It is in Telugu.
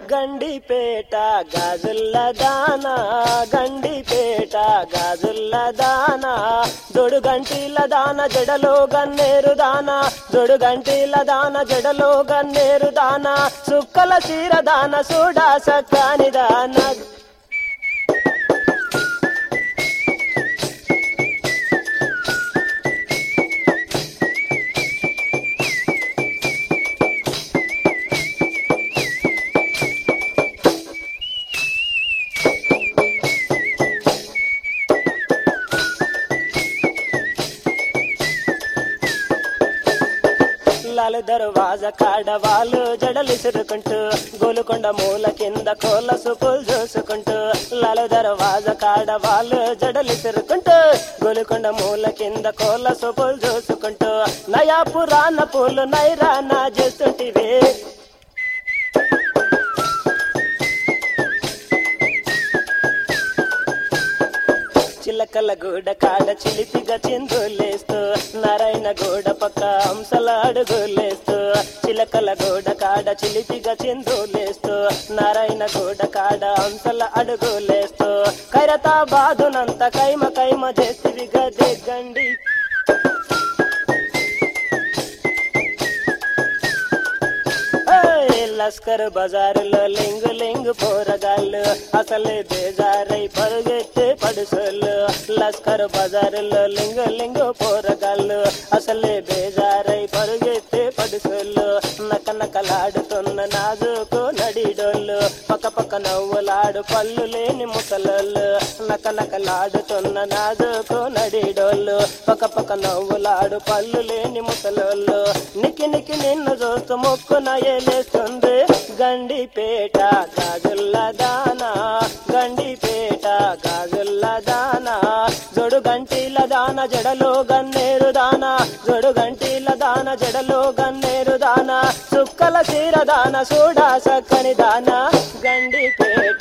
గండిపేట గాజుల్ల దానా గండిపేట గాజుల్ల దానా జోడు గంటీల దాన జడలో గన్నేరు దానా జోడు గంటీల దాన జడలో గన్నేరు దానా సుక్కల చీర దాన సూడా సక్కాని దాన లాలు దర్వాజ కాడ వాళ్ళు జడలిసురుకుంటూ గోలుకొండ మూల కింద కోళ్ళ సుకులు చూసుకుంటూ లాలు దర్వాజ కాడ వాళ్ళు జడలిసురుకుంటూ గోలుకొండ మూల కింద కోళ్ళ సుకులు చూసుకుంటూ నయా పురాణ పూలు నైరానా చేస్తుంటివి చిలకల గూడ కాడ చిలిపిగా చిందులేస్తూ నారాయణ గూడ పక్క హంసల అడుగులేస్తూ చిలకల గూడ కాడ చిలిపిగా చిందులేస్తూ నారాయణ గూడ కాడ హంసల అడుగులేస్తూ కైరతా బాదునంత కైమ కైమ చేస్తివి గదే గండి ఏయ్, లస్కర్ బజారులో లింగు లింగు పోరగాళ్ళు అసలే బేజారై పరుగెత్తే పడుసోళ్ళు లస్కర్ బజారులో లింగు లింగు పోరగాళ్ళు అసలే బేజారై పరుగెత్తే పడుసోళ్ళు నక నకలాడుతున్న నాజుకు నడిడోళ్ళు పక్క పక్క నవ్వులాడు పళ్ళు లేని ముసలోళ్ళు నక నకలాడుతున్న నాజుకు నడిడోళ్ళు పక్క పక్క నవ్వులాడు పళ్ళు లేని ముసలోళ్ళు నిక్కి నిక్కి నిన్ను చూస్తూ మొక్కున ఏలేస్తుంది గండిపేట గాజుల్ల దానా గండిపేట గాజుల్ల దానా జొడు గంటీల దాన జడలో గన్నేరు దానా జొడు గంటీల దాన జడలో గన్నేరు దానా సుక్కల చీర దాన చూడా సక్కని దానా గండిపేట